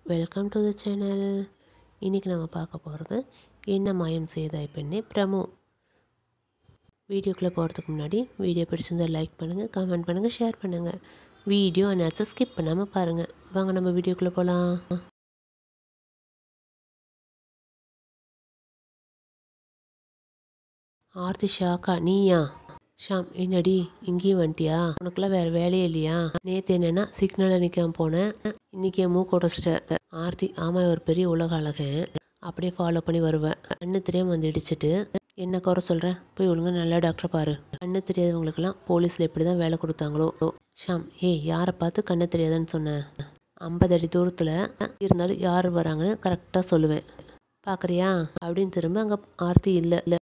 welcome to the channel இன்றைக்கி நம்ம பார்க்க போகிறது என்ன மாயம் செய்தாய் பெண்ணே பிரமு வீடியோக்குள்ளே போகிறதுக்கு முன்னாடி வீடியோ பிடிச்சிருந்தால் லைக் பண்ணுங்கள் கமெண்ட் பண்ணுங்கள் ஷேர் பண்ணுங்கள் வீடியோ அனாட்ஸை ஸ்கிப் பண்ணாமல் பாருங்கள் வாங்க நம்ம வீடியோக்குள்ளே போகலாம் ஆர்த்தி ஷாக்கா நீயா ஷாம் என்னடி இங்கேயும் வந்துட்டியா உனக்குலாம் வேறு வேலையே இல்லையா நேற்று என்னென்னா சிக்னலில் நிற்காம போனேன் இன்றைக்கி என் மூக்கு உடச்சிட்ட ஆர்த்தி ஆமாம் ஒரு பெரிய உலக அழகன் அப்படியே ஃபாலோ பண்ணி வருவேன் கண்ணு தெரியாமல் வந்து இடிச்சிட்டு என்ன குறை சொல்கிறேன் போய் ஒழுங்கா நல்லா டாக்டரை பாரு கண்ணு தெரியாதவங்களுக்கெல்லாம் போலீஸில் எப்படி தான் வேலை கொடுத்தாங்களோ ஷாம் ஏய் யாரை பார்த்து கண்ணு தெரியாதுன்னு சொன்னேன் ஐம்பது அடி தூரத்தில் இருந்தாலும் யார் வராங்கன்னு கரெக்டாக சொல்லுவேன் பார்க்குறியா அப்படின்னு திரும்ப அங்கே ஆர்த்தி இல்லை இல்லை